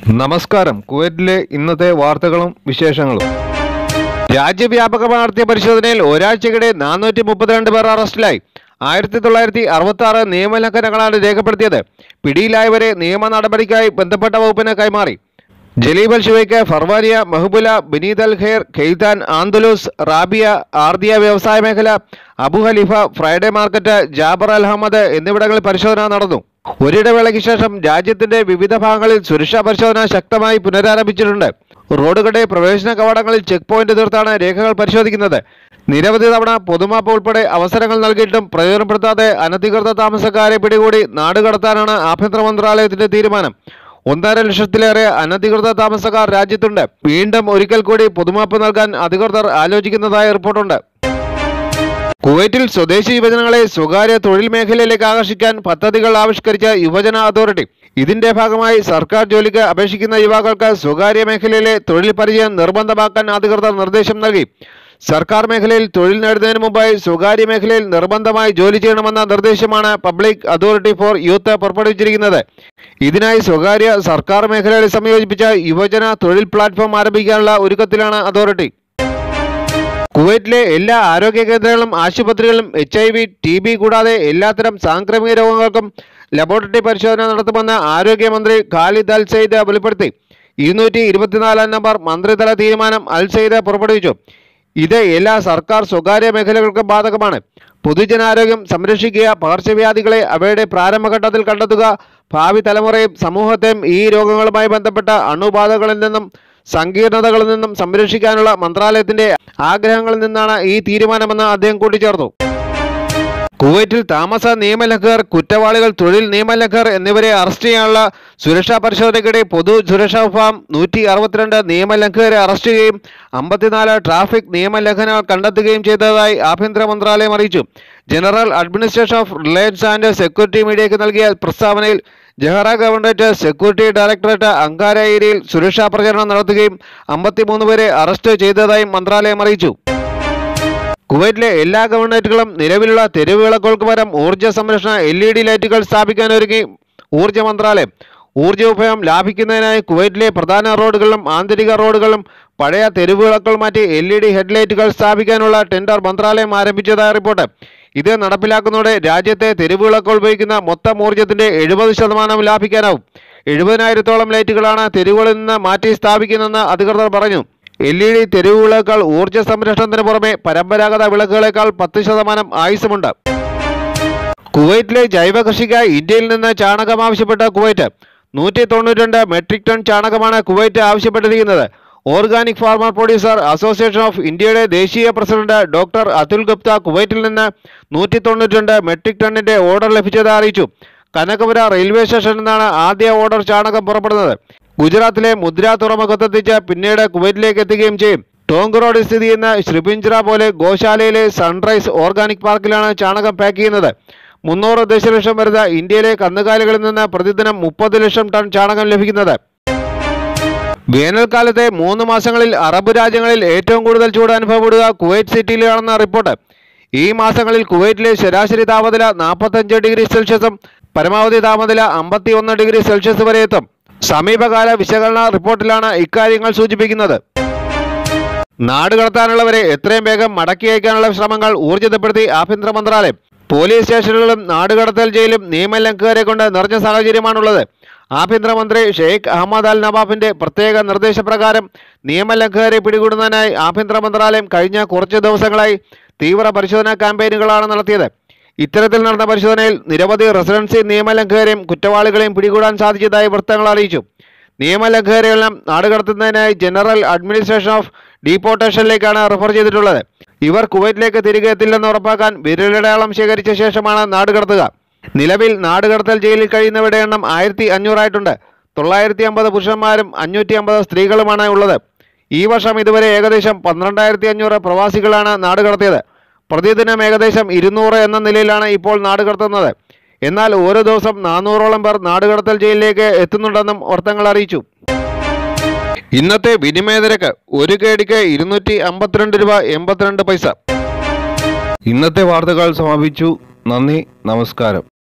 നമസ്കാരം കുവൈറ്റിലെ ഇന്നത്തെ വാർത്തകളും വിശേഷങ്ങളും രാജ്യവ്യാപകമായി നടത്തിയ പരിശോധനയിൽ ഒരാഴ്ചക്കിടെ നാനൂറ്റി മുപ്പത്തിരണ്ട് പേർ അറസ്റ്റിലായി ആയിരത്തി തൊള്ളായിരത്തി അറുപത്തി ആറ് നിയമലംഘനങ്ങളാണ് രേഖപ്പെടുത്തിയത് പിടിയിലായവരെ നിയമ നടപടിക്കായി ബന്ധപ്പെട്ട വകുപ്പിന് കൈമാറി Jleeb Al Shuwaikh Farwaniya Mahboula Bneid Al Khair Khaitan Andalous Rabiya Ardiya വ്യവസായ മേഖല Abu Khalifa Friday market Jaber Al Ahmad എന്നിവിടങ്ങളിൽ പരിശോധന നടന്നു ഒരിടവേളയ്ക്ക് ശേഷം രാജ്യത്തിന്റെ വിവിധ ഭാഗങ്ങളിൽ സുരക്ഷാ പരിശോധന ശക്തമായി പുനരാരംഭിച്ചിട്ടുണ്ട് റോഡുകളുടെ പ്രവേശന കവാടങ്ങളിൽ ചെക്ക് പോയിന്റ് തീർത്താണ് രേഖകൾ പരിശോധിക്കുന്നത് നിരവധി തവണ പൊതുമാപ്പ് ഉൾപ്പെടെ അവസരങ്ങൾ നൽകിയിട്ടും പ്രയോജനപ്പെടുത്താതെ അനധികൃത താമസക്കാരെ പിടികൂടി നാടുകടത്താനാണ് ആഭ്യന്തര മന്ത്രാലയത്തിന്റെ തീരുമാനം ഒന്നര ലക്ഷത്തിലേറെ അനധികൃത താമസക്കാർ രാജ്യത്തുണ്ട് വീണ്ടും ഒരിക്കൽ കൂടി പൊതുമാപ്പ് നൽകാൻ അധികൃതർ ആലോചിക്കുന്നതായി റിപ്പോർട്ടുണ്ട് കുവൈറ്റിൽ സ്വദേശി യുവജനങ്ങളെ സ്വകാര്യ തൊഴിൽ മേഖലയിലേക്ക് ആകർഷിക്കാൻ പദ്ധതികൾ ആവിഷ്കരിച്ച യുവജന അതോറിറ്റി ഇതിന്റെ ഭാഗമായി സർക്കാർ ജോലിക്ക് അപേക്ഷിക്കുന്ന യുവാക്കൾക്ക് സ്വകാര്യ മേഖലയിലെ തൊഴിൽ പരിചയം നിർബന്ധമാക്കാൻ അധികൃതർ നിർദ്ദേശം നൽകി സർക്കാർ മേഖലയിൽ തൊഴിൽ നേടുന്നതിന് മുമ്പായി സ്വകാര്യ മേഖലയിൽ നിർബന്ധമായി ജോലി ചെയ്യണമെന്ന നിർദ്ദേശമാണ് പബ്ലിക് അതോറിറ്റി ഫോർ യൂത്ത് പുറപ്പെടുവിച്ചിരിക്കുന്നത് ഇതിനായി സ്വകാര്യ സർക്കാർ മേഖലകളെ സംയോജിപ്പിച്ച യുവജന തൊഴിൽ പ്ലാറ്റ്ഫോം ആരംഭിക്കാനുള്ള ഒരുക്കത്തിലാണ് അതോറിറ്റി കുവൈറ്റിലെ എല്ലാ ആരോഗ്യ കേന്ദ്രങ്ങളും ആശുപത്രികളിലും H I V T B കൂടാതെ എല്ലാത്തരം സാംക്രമിക രോഗങ്ങൾക്കും ലബോറട്ടറി പരിശോധന നടത്തുമെന്ന് ആരോഗ്യമന്ത്രി ഖാലിദ് അൽ സയ്യിദ് വെളിപ്പെടുത്തി ഇരുന്നൂറ്റി ഇരുപത്തിനാലാം നമ്പർ മന്ത്രിതല തീരുമാനം അൽ സയ്യിദ് പുറപ്പെടുവിച്ചു ഇത് എല്ലാ സർക്കാർ സ്വകാര്യ മേഖലകൾക്കും ബാധകമാണ് പൊതുജനാരോഗ്യം സംരക്ഷിക്കുക പകർച്ചവ്യാധികളെ അവയുടെ പ്രാരംഭഘട്ടത്തിൽ കണ്ടെത്തുക ഭാവി തലമുറയും സമൂഹത്തെയും ഈ രോഗങ്ങളുമായി ബന്ധപ്പെട്ട അണുബാധകളിൽ നിന്നും സങ്കീർണതകളിൽ നിന്നും സംരക്ഷിക്കാനുള്ള മന്ത്രാലയത്തിന്റെ ആഗ്രഹങ്ങളിൽ നിന്നാണ് ഈ തീരുമാനമെന്ന് അദ്ദേഹം കൂട്ടിച്ചേർത്തു കുവൈറ്റിൽ താമസ നിയമലംഘകർ കുറ്റവാളികൾ തൊഴിൽ നിയമലംഘകർ എന്നിവരെ അറസ്റ്റ് ചെയ്യാനുള്ള സുരക്ഷാ പരിശോധനയ്ക്കിടെ പൊതു സുരക്ഷാ വിഭാഗം നൂറ്റി അറുപത്തിരണ്ട് നിയമലംഘകരെ അറസ്റ്റ് ചെയ്യുകയും അമ്പത്തിനാല് ട്രാഫിക് നിയമലംഘനങ്ങൾ കണ്ടെത്തുകയും ചെയ്തതായി ആഭ്യന്തര മന്ത്രാലയം അറിയിച്ചു general administration of relations and security മീഡിയയ്ക്ക് നൽകിയ പ്രസ്താവനയിൽ Jahra government security directorate Amghara ഏരിയയിൽ സുരക്ഷാ പ്രചരണം നടത്തുകയും അമ്പത്തിമൂന്ന് പേരെ അറസ്റ്റ് ചെയ്തതായും മന്ത്രാലയം അറിയിച്ചു കുവൈറ്റിലെ എല്ലാ ഗവൺമെന്റുകളും നിലവിലുള്ള തെരുവ് വിളക്കുകൾക്ക് പകരം ഊർജ്ജ സംരക്ഷണ എൽ ഇ ഡി ലൈറ്റുകൾ സ്ഥാപിക്കാനൊരുങ്ങി ഊർജ്ജ മന്ത്രാലയം ഊർജ്ജ ഉപയോഗം ലാഭിക്കുന്നതിനായി കുവൈറ്റിലെ പ്രധാന റോഡുകളിലും ആന്തരിക റോഡുകളിലും പഴയ തെരുവ് വിളക്കുകൾ മാറ്റി എൽ ഇ ഡി ഹെഡ്ലൈറ്റുകൾ സ്ഥാപിക്കാനുള്ള ടെൻഡർ മന്ത്രാലയം ആരംഭിച്ചതായി റിപ്പോർട്ട് ഇത് നടപ്പിലാക്കുന്നതോടെ രാജ്യത്തെ തെരുവ് വിളക്കുകൾ ഉപയോഗിക്കുന്ന മൊത്തം ഊർജ്ജത്തിന്റെ എഴുപത് ശതമാനം ലാഭിക്കാനാവും എഴുപതിനായിരത്തോളം ലൈറ്റുകളാണ് തെരുവുകളിൽ നിന്ന് മാറ്റി സ്ഥാപിക്കുന്നതെന്ന് അധികൃതർ പറഞ്ഞു എൽ ഇ ഡി തെരുവ് വിളക്കുകൾ ഊർജ്ജ സംരക്ഷണത്തിന് പുറമെ പരമ്പരാഗത വിളക്കുകളേക്കാൾ പത്ത് ശതമാനം ആയുസ്സുമുണ്ട് കുവൈറ്റിലെ ജൈവ കൃഷിക്കായി ഇന്ത്യയിൽ നിന്ന് ചാണകം ആവശ്യപ്പെട്ട കുവൈറ്റ് നൂറ്റി തൊണ്ണൂറ്റിരണ്ട് മെട്രിക് ടൺ ചാണകമാണ് കുവൈറ്റ് ആവശ്യപ്പെട്ടിരിക്കുന്നത് organic farmer producer association of ഇന്ത്യയുടെ ദേശീയ പ്രസിഡന്റ് ഡോക്ടർ അതുൽ ഗുപ്ത കുവൈറ്റിൽ നിന്ന് നൂറ്റി തൊണ്ണൂറ്റിരണ്ട് മെട്രിക് ടണ്ണിന്റെ ഓർഡർ ലഭിച്ചതായി അറിയിച്ചു കനകപുര റെയിൽവേ സ്റ്റേഷനിൽ നിന്നാണ് ആദ്യ ഓർഡർ ചാണകം പുറപ്പെടുന്നത് ഗുജറാത്തിലെ മുദ്ര തുറമുഖത്തെത്തിച്ച് പിന്നീട് കുവൈറ്റിലേക്ക് എത്തുകയും ചെയ്യും ടോങ്ക് റോഡിൽ സ്ഥിതി ചെയ്യുന്ന ശ്രീപിഞ്ചിറ പോലെ ഗോശാലയിലെ സൺറൈസ് ഓർഗാനിക് പാർക്കിലാണ് ചാണകം പാക്ക് ചെയ്യുന്നത് മുന്നൂറ് ദശലക്ഷം വരുന്ന ഇന്ത്യയിലെ കന്നുകാലികളിൽ നിന്ന് പ്രതിദിനം മുപ്പത് ലക്ഷം ടൺ ചാണകം ലഭിക്കുന്നത് വേനൽക്കാലത്തെ മൂന്ന് മാസങ്ങളിൽ അറബ് രാജ്യങ്ങളിൽ ഏറ്റവും കൂടുതൽ ചൂട് അനുഭവപ്പെടുക കുവൈറ്റ് സിറ്റിയിലാണെന്ന റിപ്പോർട്ട് ഈ മാസങ്ങളിൽ കുവൈറ്റിലെ ശരാശരി താപനില നാൽപ്പത്തഞ്ച് ഡിഗ്രി സെൽഷ്യസും പരമാവധി താപനില അമ്പത്തി ഒന്ന് ഡിഗ്രി സെൽഷ്യസ് വരെ എത്തും സമീപകാല വിശകലന റിപ്പോർട്ടിലാണ് ഇക്കാര്യങ്ങൾ സൂചിപ്പിക്കുന്നത് നാട് കടത്താനുള്ളവരെ എത്രയും വേഗം മടക്കി അയക്കാനുള്ള ശ്രമങ്ങൾ ഊർജിതപ്പെടുത്തി ആഭ്യന്തര മന്ത്രാലയം പോലീസ് സ്റ്റേഷനുകളും നാടുകടത്തൽ ജയിലും നിയമലംഘകരെ കൊണ്ട് നിറഞ്ഞ സാഹചര്യമാണുള്ളത് ആഭ്യന്തരമന്ത്രി ഷെയ്ഖ് അഹമ്മദ് അൽ നവാഫിന്റെ പ്രത്യേക നിർദ്ദേശപ്രകാരം നിയമലംഘകരെ പിടികൂടുന്നതിനായി ആഭ്യന്തര മന്ത്രാലയം കഴിഞ്ഞ കുറച്ച് ദിവസങ്ങളായി തീവ്ര പരിശോധനാ ക്യാമ്പയിനുകളാണ് നടത്തിയത് ഇത്തരത്തിൽ നടന്ന പരിശോധനയിൽ നിരവധി റെസിഡൻസി നിയമലംഘകരെയും കുറ്റവാളികളെയും പിടികൂടാൻ സാധിച്ചതായി വൃത്തങ്ങൾ അറിയിച്ചു നിയമലംഘകരെയെല്ലാം നാടുകടത്തുന്നതിനായി ജനറൽ അഡ്മിനിസ്ട്രേഷൻ ഓഫ് ഡീപ്പോർട്ടേഷനിലേക്കാണ് റെഫർ ചെയ്തിട്ടുള്ളത് ഇവർ കുവൈറ്റിലേക്ക് തിരികെ എത്തില്ലെന്ന് ഉറപ്പാക്കാൻ വിരലടയാളം ശേഖരിച്ച ശേഷമാണ് നാടുകടത്തുക നിലവിൽ നാടുകടത്തൽ ജയിലിൽ കഴിയുന്നവരുടെ എണ്ണം ആയിരത്തി അഞ്ഞൂറായിട്ടുണ്ട് തൊള്ളായിരത്തി അമ്പത് പുരുഷന്മാരും അഞ്ഞൂറ്റി അമ്പത് സ്ത്രീകളുമാണ് ഉള്ളത് ഈ വർഷം ഇതുവരെ ഏകദേശം പന്ത്രണ്ടായിരത്തി അഞ്ഞൂറ് പ്രവാസികളാണ് നാടുകടത്തിയത് പ്രതിദിനം ഏകദേശം ഇരുന്നൂറ് എന്ന നിലയിലാണ് ഇപ്പോൾ നാടുകടത്തുന്നത് എന്നാൽ ഓരോ ദിവസം നാനൂറോളം പേർ നാടുകടത്തൽ ജയിലിലേക്ക് എത്തുന്നുണ്ടെന്നും വൃത്തങ്ങൾ അറിയിച്ചു ഇന്നത്തെ വിനിമയ നിരക്ക് ഒരു കേടിക്ക് ഇരുന്നൂറ്റി അമ്പത്തിരണ്ട് രൂപ എൺപത്തിരണ്ട് പൈസ ഇന്നത്തെ വാർത്തകൾ സമാപിച്ചു നന്ദി നമസ്കാരം